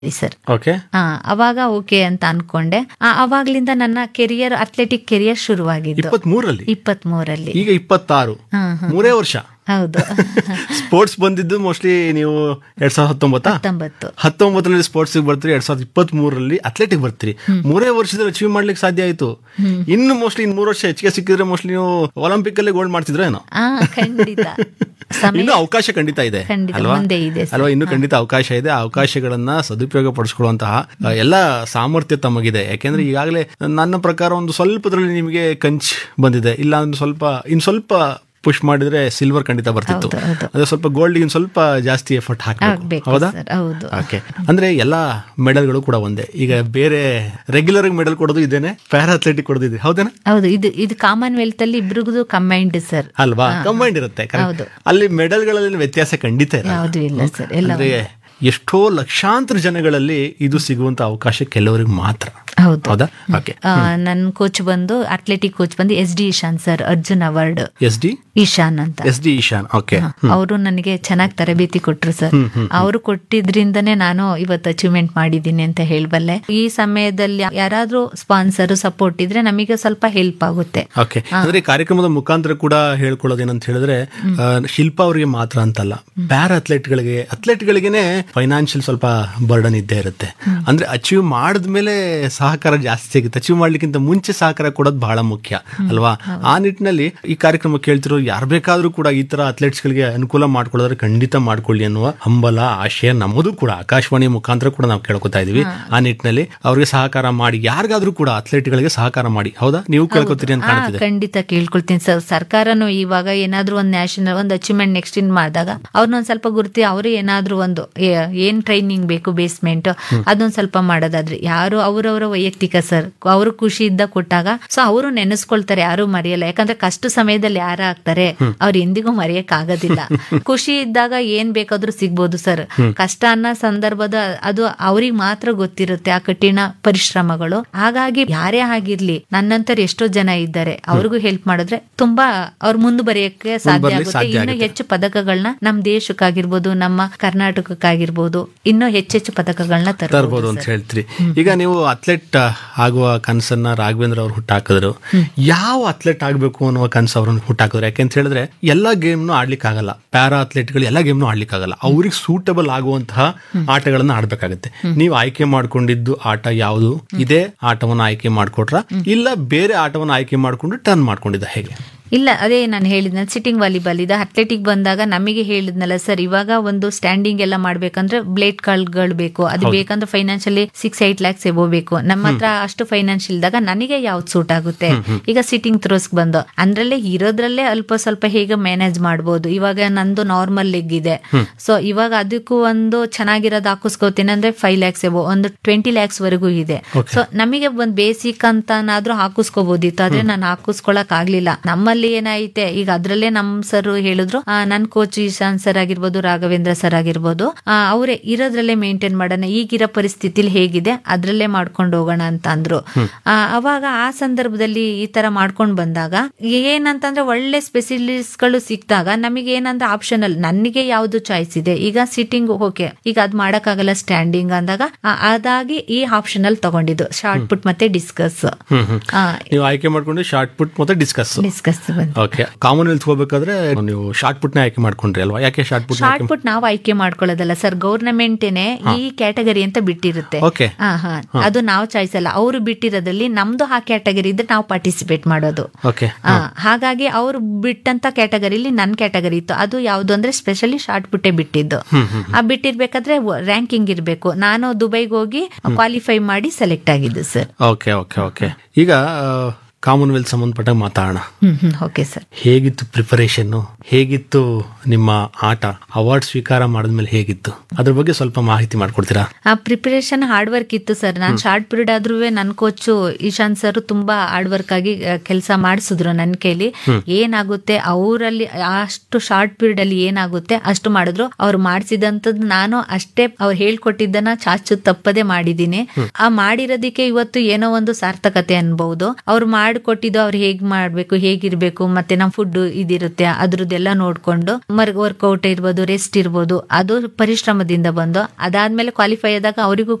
Sir okay ಹಾ ಅವಾಗ okay ಅಂತ ಅನ್ಕೊಂಡೆ ಆ, ಅವಾಗ್ಲಿಂದ ನನ್ನ ಕೆರಿಯರ್ ಅಥ್ಲೆಟಿಕ್ ಕೆರಿಯರ್ ಶುರುವಾಗಿದ್ದು ಇಪ್ಪತ್ತ್ ಮೂರರಲ್ಲಿ ಇಪ್ಪತ್ತ್ ಮೂರಲ್ಲಿ ಈಗ ಇಪ್ಪತ್ತಾರು ಹಾ, ಹಾ. ಮೂರೇ ವರ್ಷ ಹೌದು ಸ್ಪೋರ್ಟ್ಸ್ ಬಂದಿದ್ದು ಮೋಸ್ಟ್ಲಿ ನೀವು ಎರಡ್ ಸಾವಿರದ ಹತ್ತೊಂಬತ್ತಾ ಹತ್ತೊಂಬತ್ತು ಹತ್ತೊಂಬತ್ತರಲ್ಲಿ ಸ್ಪೋರ್ಟ್ಸ್ ಬರ್ತೀರಿ ಎರಡ್ ಸಾವಿರದ ಇಪ್ಪತ್ತ್ ಮೂರರಲ್ಲಿ ಅಥ್ಲೆಟಿಕ್ ಬರ್ತೀರಿ ಮೂರೇ ವರ್ಷದಲ್ಲಿ ಅಚೀವ್ ಮಾಡ್ಲಿಕ್ಕೆ ಸಾಧ್ಯ ಆಯ್ತು ಇನ್ನು ಮೋಸ್ಟ್ಲಿ ಇನ್ ಮೂರು ವರ್ಷ ಹೆಚ್ಚಿಗೆ ಸಿಕ್ಕಿದ್ರೆ ಮೋಸ್ಟ್ಲಿ ನೀವು ಒಲಿಂಪಿಕ್ ಅಲ್ಲಿ ಗೋಲ್ಡ್ ಮಾಡ್ತಿದ್ರೆ ಏನೋ ಆ ಖಂಡಿತ ಸಮಯ ಇನ್ನು ಅವಕಾಶ ಖಂಡಿತ ಇದೆ ಖಂಡಿತ ಅಲ್ವಾ ಮುಂದೆ ಇದೆ ಸರ್. ಅಲ್ವಾ ಇನ್ನು ಖಂಡಿತ ಅವಕಾಶ ಇದೆ ಆ ಅವಕಾಶಗಳನ್ನ ಸದುಪಯೋಗ ಪಡಿಸ್ಕೊಳ್ಳುವಂತಹ ಆ, ಎಲ್ಲ ಸಾಮರ್ಥ್ಯ ತಮಗಿದೆ ಯಾಕೆಂದ್ರೆ ಈಗಾಗಲೇ ನನ್ನ ಪ್ರಕಾರ ಒಂದು ಸ್ವಲ್ಪದ್ರಲ್ಲಿ ನಿಮಗೆ ಕಂಚ್ ಬಂದಿದೆ ಇಲ್ಲ ಅಂದ್ರೆ ಸ್ವಲ್ಪ ಇನ್ ಸ್ವಲ್ಪ ಪುಷ್ ಮಾಡಿದ್ರೆ ಸಿಲ್ವರ್ ಖಂಡಿತ ಬರ್ತಿತ್ತು ಹೌದು, ಹೌದು. ಅದೇ ಸ್ವಲ್ಪ ಗೋಲ್ಡ್ ಇನ್ ಸ್ವಲ್ಪ ಜಾಸ್ತಿ ಎಫರ್ಟ್ ಹಾಕಬೇಕು ಆಗ್ಬೇಕು ಹೌದಾ ಸರ್ ಹೌದು ಓಕೆ ಅಂದ್ರೆ ಎಲ್ಲಾ ಮೆಡಲ್ಗಳು ಕೂಡ ಒಂದೇ ಈಗ ಬೇರೆ ರೆಗ್ಯುಲರ್ ಮೆಡಲ್ ಕೊಡೋದು ಇದೇನೆ ಪ್ಯಾರಾ ಅಥ್ಲೆಟಿಕ್ ಕೊಡೋದು ಇದೆ ಹೌದೇನಾ ಹೌದು ಇದು ಇದು ಕಾಮನ್ವೆಲ್ತ್ ಅಲ್ಲಿ ಇಬ್ರಿಗೂ ಕಂಬೈಂಡ್ ಸರ್ ಅಲ್ವಾ ಕಂಬೈಂಡ್ ಇರುತ್ತೆ correct? ಹೌದು. ಅಲ್ಲಿ ಮೆಡಲ್ಗಳಲ್ಲಿ ವ್ಯತ್ಯಾಸ ಖಂಡಿತ ಇರಲ್ಲ. ಯಾವುದು ಇಲ್ಲ ಸರ್ ಎಲ್ಲ ಅಂದ್ರೆ ಎಷ್ಟೋ ಲಕ್ಷಾಂತರ ಜನಗಳಲ್ಲಿ ಇದು ಸಿಗುವಂತ ಅವಕಾಶ ಕೆಲವರಿಗೆ ಮಾತ್ರ ಹೌದು ಹೌದಾ ಓಕೆ ಆ, ನನ್ನ ಕೋಚ್ ಬಂದು ಅಥ್ಲೆಟಿಕ್ ಕೋಚ್ ಬಂದು S D Ishan sir Arjun award S D Ishan ಅಂತ ಎಸ್ ಡಿ ಇಶಾನ್ ಓಕೆ ಅವರು ನನಗೆ ಚೆನ್ನಾಗಿ ತರಬೇತಿ ಕೊಟ್ರು ಸರ್ ಅವರು ಕೊಟ್ಟಿದ್ರಿಂದನೇ ನಾನು ಇವತ್ತು ಅಚೀವ್ಮೆಂಟ್ ಮಾಡಿದ್ದೀನಿ ಅಂತ ಹೇಳಬಲ್ಲೆ ಈ ಸಮಯದಲ್ಲಿ ಯಾರಾದ್ರೂ ಸ್ಪಾನ್ಸರ್ ಸಪೋರ್ಟ್ ಇದ್ರೆ ನಮಗೆ ಸ್ವಲ್ಪ ಹೆಲ್ಪ್ ಆಗುತ್ತೆ ಓಕೆ ಅಂದ್ರೆ ಈ ಕಾರ್ಯಕ್ರಮದ ಮುಖಾಂತರ ಕೂಡ ಹೇಳ್ಕೊಳ್ಳೋದೇನಂತ ಹೇಳಿದ್ರೆ ಆ, ಶಿಲ್ಪ ಅವರಿಗೆ ಮಾತ್ರ ಅಂತಲ್ಲ ಪ್ಯಾರ ಅಥ್ಲೆಟ್ಗಳಿಗೆ ಅಥ್ಲೆಟ್ಗಳಿಗೆನೆ ಫೈನಾನ್ಷಿಯಲ್ ಸ್ವಲ್ಪ ಬರ್ಡನ್ ಇದ್ದೇ ಇರುತ್ತೆ ಅಂದ್ರೆ ಅಚೀವ್ ಮಾಡಿದ್ಮೇಲೆ ಸಹಕಾರ ಜಾಸ್ತಿ ಸಿಗುತ್ತೆ ಅಚೀವ್ ಮಾಡ್ಲಿಕ್ಕಿಂತ ಮುಂಚೆ ಸಹಕಾರ ಕೊಡೋದು ಬಹಳ ಮುಖ್ಯ ಅಲ್ವಾ ಆ ನಿಟ್ಟಿನಲ್ಲಿ ಈ ಕಾರ್ಯಕ್ರಮ ಕೇಳ್ತಿರೋ ಯಾರು ಬೇಕಾದ್ರೂ ಕೂಡ ಈ ತರ ಅಥ್ಲೆಟ್ಸ್ ಗಳಿಗೆ ಅನುಕೂಲ ಮಾಡ್ಕೊಳ್ಳೋದ್ರೆ ಖಂಡಿತ ಮಾಡ್ಕೊಳ್ಳಿ ಅನ್ನುವ ಹಂಬಲ ಆಶಯ ನಮ್ಮದು ಕೂಡ ಆಕಾಶವಾಣಿ ಮುಖಾಂತರ ಕೂಡ ನಾವು ಕೇಳ್ಕೊತಾ ಇದೀವಿ ಆ ನಿಟ್ಟಿನಲ್ಲಿ ಅವ್ರಿಗೆ ಸಹಕಾರ ಮಾಡಿ ಯಾರಿಗಾದ್ರೂ ಕೂಡ ಅಥ್ಲೆಟ್ಗಳಿಗೆ ಸಹಕಾರ ಮಾಡಿ ಹೌದಾ ನೀವು ಕೇಳ್ಕೊತೀರಿ ಅಂತ ಹಾ ಕಾಣ್ತಿದೆ ಖಂಡಿತ ಕೇಳ್ಕೊಳ್ತೀನಿ ಸರ್ ಸರ್ಕಾರನು ಇವಾಗ ಏನಾದ್ರೂ ಒಂದು ನ್ಯಾಷನಲ್ ಒಂದು ಅಚೀವ್ಮೆಂಟ್ ನೆಕ್ಸ್ಟ್ ಇನ್ ಮಾಡಿದಾಗ ಅವ್ರನ್ನೊಂದ್ ಸ್ವಲ್ಪ ಗುರುತಿ ಅವರು ಏನಾದ್ರೂ ಒಂದು ಏ- ಏನ್ ಟ್ರೈನಿಂಗ್ ಬೇಕು ಬೇಸ್ಮೆಂಟ್ ಅದೊಂದ್ ಸ್ವಲ್ಪ ಮಾಡೋದಾದ್ರೆ ಯಾರು ಅವರವರ ವೈಯಕ್ತಿಕ ಸರ್ ಅವರು ಖುಷಿ ಇದ್ದ ಕೊಟ್ಟಾಗ ಸೊ ಅವರು ನೆನೆಸ್ಕೊಳ್ತಾರೆ ಯಾರು ಮರೆಯಲ್ಲ ಯಾಕಂದ್ರೆ ಕಷ್ಟ ಸಮಯದಲ್ಲಿ ಯಾರ ಆಗ್ತಾರೆ ಅವ್ರು ಎಂದಿಗೂ ಮರೆಯಕ್ ಆಗೋದಿಲ್ಲ ಖುಷಿ ಇದ್ದಾಗ ಏನ್ ಬೇಕಾದ್ರೂ ಸಿಗ್ಬೋದು ಸರ್ ಕಷ್ಟ ಅನ್ನೋ ಸಂದರ್ಭದ ಅದು ಅವ್ರಿಗೆ ಮಾತ್ರ ಗೊತ್ತಿರುತ್ತೆ ಆ ಕಠಿಣ ಪರಿಶ್ರಮಗಳು ಹಾಗಾಗಿ ಯಾರೇ ಆಗಿರ್ಲಿ ನನ್ನಂತರ ಎಷ್ಟೋ ಜನ ಇದ್ದಾರೆ ಅವ್ರಿಗೂ ಹೆಲ್ಪ್ ಮಾಡಿದ್ರೆ ತುಂಬಾ ಅವ್ರ ಮುಂದೆ ಬರೆಯಕ್ಕೆ ಸಾಧ್ಯ ಮುಂದ್ಬರ್ಲಿಕ್ಕೆ ಆಗುತ್ತೆ ಸಾಧ್ಯ ಇನ್ನು ಆಗುತ್ತೆ. ಹೆಚ್ಚು ಪದಕಗಳನ್ನ ನಮ್ ದೇಶಕ್ಕಾಗಿರ್ಬೋದು ನಮ್ಮ ಕರ್ನಾಟಕಕ್ಕಾಗಿರ್ಬೋದು ಇನ್ನೂ ಹೆಚ್ಚೆಚ್ಚು ಪದಕಗಳನ್ನ ತರ್ಬೋದು ತರಬಹುದು ಅಂತ ಹೇಳ್ತೀರಿ ಈಗ ನೀವು ಅಥ್ಲೆಟ್ ಆಗುವ ಕನಸನ್ನ ರಾಘವೇಂದ್ರ ಅವ್ರು ಹುಟ್ಟಾಕಿದ್ರು ಯಾವ ಅಥ್ಲೆಟ್ ಆಗ್ಬೇಕು ಅನ್ನುವ ಕನಸು ಅವ್ರನ್ನ ಹುಟ್ಟಾಕಿದ್ರು ಯಾಕೆಂತ ಹೇಳಿದ್ರೆ ಎಲ್ಲಾ ಗೇಮ್ನು ಆಡ್ಲಿಕ್ಕೆ ಆಗಲ್ಲ ಪ್ಯಾರಾ ಅಥ್ಲೆಟ್ಗಳು ಎಲ್ಲಾ ಗೇಮ್ನು ಆಡ್ಲಿಕ್ಕೆ ಆಗಲ್ಲ ಅವ್ರಿಗೆ ಸೂಟಬಲ್ ಆಗುವಂತಹ ಆಟಗಳನ್ನ ಆಡ್ಬೇಕಾಗತ್ತೆ ನೀವು ಆಯ್ಕೆ ಮಾಡ್ಕೊಂಡಿದ್ದು ಆಟ ಯಾವುದು ಇದೇ ಆಟವನ್ನ ಆಯ್ಕೆ ಮಾಡ್ಕೊಟ್ರ ಇಲ್ಲ ಬೇರೆ ಆಟವನ್ನ ಆಯ್ಕೆ ಮಾಡ್ಕೊಂಡು ಟರ್ನ್ ಮಾಡ್ಕೊಂಡಿದ್ದ ಹೇಗೆ ಇಲ್ಲ ಅದೇ ನಾನು ಹೇಳಿದ್ನ ಸಿಟ್ಟಿಂಗ್ ವಾಲಿಬಾಲ್ ಇದೆ ಅಥ್ಲೆಟಿಕ್ ಬಂದಾಗ ನಮಗೆ ಹೇಳಿದ್ನಲ್ಲ ಸರ್ ಇವಾಗ ಒಂದು ಸ್ಟ್ಯಾಂಡಿಂಗ್ ಎಲ್ಲ ಮಾಡ್ಬೇಕಂದ್ರೆ ಬ್ಲೇಡ್ ಗಳು ಬೇಕು ಅದು ಬೇಕಂದ್ರೆ financially six eight lakhs above ಬೇಕು ನಮ್ಮ ಹತ್ರ ಅಷ್ಟು ಫೈನಾನ್ಷಿಯಲ್ ಇದ್ದಾಗ ನನಗೆ ಯಾವ್ದು ಸೂಟ್ ಆಗುತ್ತೆ ಈಗ ಸಿಟ್ಟಿಂಗ್ ಥ್ರೋಸ್ ಬಂದು ಅಂದ್ರಲ್ಲೇ ಇರೋದ್ರಲ್ಲೇ ಅಲ್ಪ ಸ್ವಲ್ಪ ಹೇಗೆ ಮ್ಯಾನೇಜ್ ಮಾಡ್ಬೋದು ಇವಾಗ ನಂದು ನಾರ್ಮಲ್ ಲೆಗ್ ಇದೆ ಸೊ ಇವಾಗ ಅದಕ್ಕೂ ಒಂದು ಚೆನ್ನಾಗಿರೋದು ಹಾಕಿಸ್ಕೋತೀನಿ ಅಂದ್ರೆ ಫೈವ್ ಲ್ಯಾಕ್ಸ್ ಎಬೋ ಒಂದು ಟ್ವೆಂಟಿ ಲ್ಯಾಕ್ಸ್ ವರೆಗೂ ಇದೆ ಸೊ ನಮಗೆ ಒಂದು ಬೇಸಿಕ್ ಅಂತನಾದ್ರೂ ಹಾಕಿಸ್ಕೋಬಹುದಿತ್ತು ಆದ್ರೆ ನಾನು ಹಾಕಿಸ್ಕೊಳಕ್ ಆಗ್ಲಿಲ್ಲ ನಮ್ಮಲ್ಲಿ ಏನೈತೆ ಈಗ ಅದ್ರಲ್ಲೇ ನಮ್ ಸರ್ ಹೇಳಿದ್ರು ಆ, ನನ್ ಕೋಚ್ ಈಶಾನ್ ಸರ್ ಆಗಿರ್ಬೋದು ರಾಘವೇಂದ್ರ ಸರ್ ಆಗಿರ್ಬೋದು ಆ, ಅವರೇ ಇರೋದ್ರಲ್ಲೇ ಮೇಂಟೈನ್ ಮಾಡೋಣ ಈಗಿರೋ ಪರಿಸ್ಥಿತಿಲಿ ಹೇಗಿದೆ ಅದ್ರಲ್ಲೇ ಮಾಡ್ಕೊಂಡು ಹೋಗೋಣ ಅಂತ ಅಂದ್ರು ಆ, ಅವಾಗ ಆ ಸಂದರ್ಭದಲ್ಲಿ ಈ ತರ ಮಾಡ್ಕೊಂಡ್ ಬಂದಾಗ ಏನಂತಂದ್ರೆ ಒಳ್ಳೆ ಸ್ಪೆಷಲಿಸ್ಟ್ ಗಳು ಸಿಕ್ತಾಗ ನಮಗೆ ಏನಂದ್ರೆ ಆಪ್ಷನಲ್ ನನಗೆ ಯಾವ್ದು ಚಾಯ್ಸ್ ಇದೆ ಈಗ ಸಿಟ್ಟಿಂಗ್ ಓಕೆ ಈಗ ಅದ್ ಮಾಡಕ್ಕಾಗಲ್ಲ ಸ್ಟ್ಯಾಂಡಿಂಗ್ ಅಂದಾಗ ಆ, ಅದಾಗಿ ಈ ಆಪ್ಷನಲ್ ತಗೊಂಡಿದ್ದು ಶಾರ್ಟ್ ಪುಟ್ ಮತ್ತೆ ಡಿಸ್ಕಸ್ ಹ್ಮ್ ಹ್ಮ್ ನೀವು ಆಯ್ಕೆ ಮಾಡ್ಕೊಂಡು ಶಾರ್ಟ್ ಪುಟ್ ಮತ್ತೆ ಡಿಸ್ಕಸ್ ಡಿಸ್ಕಸ್ ಬಂತು ಓಕೆ ಕಾಮನ್ವೆಲ್ತ್ ಹೋಗ್ಬೇಕಾದ್ರೆ ನೀವು ಶಾರ್ಟ್ ಪುಟ್ ನ ಆಯ್ಕೆ ಮಾಡ್ಕೊಂಡ್ರಿ ಅಲ್ವಾ ಯಾಕೆ ಶಾರ್ಟ್ ಪುಟ್ ಶಾರ್ಟ್ ಪುಟ್ ನಾವು ಆಯ್ಕೆ ಮಾಡ್ಕೊಳ್ಳೋದಲ್ಲ ಸರ್ ಗೌರ್ನಮೆಂಟೇನೆ ಈ ಕ್ಯಾಟಗರಿ ಅಂತ ಬಿಟ್ಟಿರುತ್ತೆ ಓಕೆ ಹಾ ಹಾ ಅದು ನಾವು ಚಾಯ್ಸ್ ಅಲ್ಲ ಅವರು ಬಿಟ್ಟಿರೋದ್ರಲ್ಲಿ ನಮ್ದು ಆ ಕ್ಯಾಟಗರಿ ಇದ್ರೆ ನಾವು ಪಾರ್ಟಿಸಿಪೇಟ್ ಮಾಡೋದು ಓಕೆ ಆ, ಹಾಗಾಗಿ ಅವ್ರು ಬಿಟ್ಟಂತ ಕ್ಯಾಟಗರಿಲಿ ನನ್ ಕ್ಯಾಟಗರಿ ಇತ್ತು ಅದು ಯಾವ್ದು ಅಂದ್ರೆ ಸ್ಪೆಷಲಿ ಶಾರ್ಟ್ ಪುಟ್ಟೆ ಬಿಟ್ಟಿದ್ದು ಆ ಬಿಟ್ಟಿರ್ಬೇಕಾದ್ರೆ ರ್ಯಾಂಕಿಂಗ್ ಇರ್ಬೇಕು ನಾನು ದುಬೈಗೆ ಹೋಗಿ ಕ್ವಾಲಿಫೈ ಮಾಡಿ ಸೆಲೆಕ್ಟ್ ಆಗಿದ್ದು ಸರ್ ಓಕೆ ಓಕೆ ಓಕೆ ಈಗ ಕಾಮನ್ವೆಲ್ತ್ ಸಂಬಂಧಪಟ್ಟ ಮಾತಾಡೋಣ ಹ್ಮ್ ಹ್ಮ್ ಓಕೆ ಸರ್ ಹೇಗಿತ್ತು ಪ್ರಿಪರೇಷನ್ ಹೇಗಿತ್ತು ನಿಮ್ಮ ಆಟ ಅವಾರ್ಡ್ ಸ್ವೀಕಾರ ಮಾಡಿದ್ಮೇಲೆ ಹೇಗಿತ್ತು ಅದ್ರ ಬಗ್ಗೆ ಸ್ವಲ್ಪ ಮಾಹಿತಿ ಮಾಡ್ಕೊಡ್ತೀರಾ ಆ ಪ್ರಿಪರೇಷನ್ ಹಾರ್ಡ್ ವರ್ಕ್ ಇತ್ತು ಸರ್ ನಾನು ಶಾರ್ಟ್ ಪೀರಿಯಡ್ ಆದ್ರೂ ನನ್ನ ಕೋಚು ಇಶಾಂತ್ ಸರ್ ತುಂಬಾ ಹಾರ್ಡ್ ವರ್ಕ್ ಆಗಿ ಕೆಲಸ ಮಾಡಿಸಿದ್ರು ನನ್ನ ಕೈಲಿ ಏನಾಗುತ್ತೆ ಅವರಲ್ಲಿ ಅಷ್ಟು ಶಾರ್ಟ್ ಪೀರಿಯಡ್ ಅಲ್ಲಿ ಏನಾಗುತ್ತೆ ಅಷ್ಟು ಮಾಡಿದ್ರು ಅವ್ರು ಮಾಡಿಸಿದಂತದ್ದು ನಾನು ಅಷ್ಟೇ ಅವ್ರು ಹೇಳ್ಕೊಟ್ಟಿದ್ದನ್ನ ಚಾಚು ತಪ್ಪದೆ ಮಾಡಿದೀನಿ ಆ ಮಾಡಿರೋದಕ್ಕೆ ಇವತ್ತು ಏನೋ ಒಂದು ಸಾರ್ಥಕತೆ ಅನ್ಬಹುದು ಅವ್ರು ಮಾಡಿ ಮಾಡಿಕೊಟ್ಟಿದ್ದು ಅವ್ರು ಹೇಗ್ ಮಾಡ್ಬೇಕು ಹೇಗಿರ್ಬೇಕು ಮತ್ತೆ ನಮ್ಮ ಫುಡ್ ಇದಿರುತ್ತೆ ಅದ್ರದ್ದೆಲ್ಲ ನೋಡ್ಕೊಂಡು ಮರ್ ವರ್ಕೌಟ್ ಇರ್ಬೋದು ರೆಸ್ಟ್ ಇರ್ಬೋದು ಅದು ಪರಿಶ್ರಮದಿಂದ ಬಂದು ಅದಾದ್ಮೇಲೆ ಕ್ವಾಲಿಫೈ ಆದಾಗ ಅವರಿಗೂ